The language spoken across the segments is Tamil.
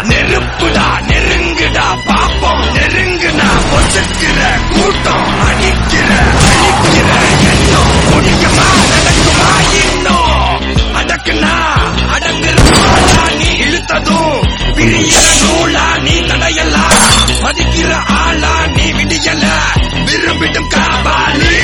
நெருப்புடா நெருங்குடா பாப்போம் நெருங்குனா பொசுக்கிற கூட்டம் அடிக்கிற அழிக்கிற எண்ணம் முடியுமா நடக்குமா இன்னும் அடக்குனா அடங்கிருப்பாடா நீ இழுத்ததும் பிரியிற நூலா நீ தடையலாம் மதிக்கிற ஆளா நீ விடியல விரும்பிடும் காபாலி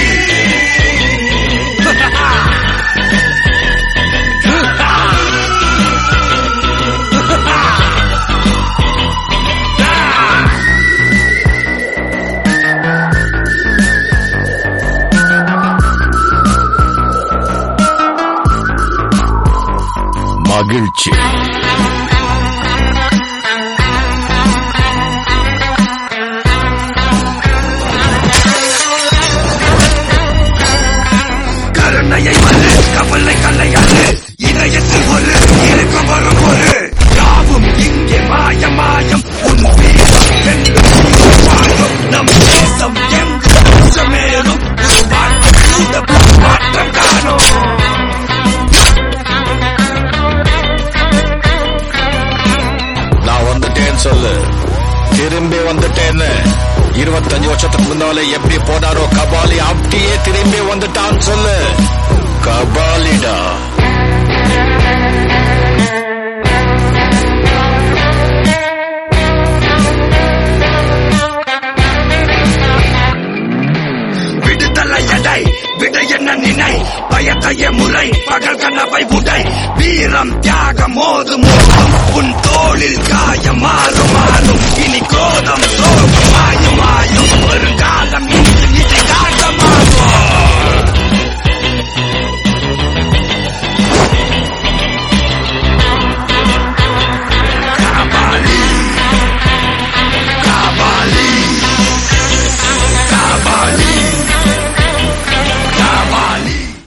மகிழ்ச்சி கருணையை மறு கவலை கல்லையாறு இதயத்தில் ஒரு இருக்கும் வரும் ஒரு யாவும் இங்கே மாய மாயம் உன் வீரம் வெல்லும் வாழும் நம் தேசம் எங்கும் உச்சமேறும் உருவாக்கும் இந்த மாற்றம் காணும் நான் வந்துட்டேன்னு சொல்லு திரும்பி வந்துட்டேன்னு இருபத்தஞ்சு வருஷத்துக்கு முன்னால எப்படி போனாரோ கபாலி அப்படியே திரும்பி வந்துட்டான்னு சொல்லு கபாலிடா விடுதலை எடை விடை என்ன நினை பயத்தைய முறை பகல் கனவை உடை வீரம் தியாகம் மோது மோதும் உன் தோளில் காயம் மாறும் மாறும் இனி கோதம் சோகம் மாயும் மாயும் வருங்காலம்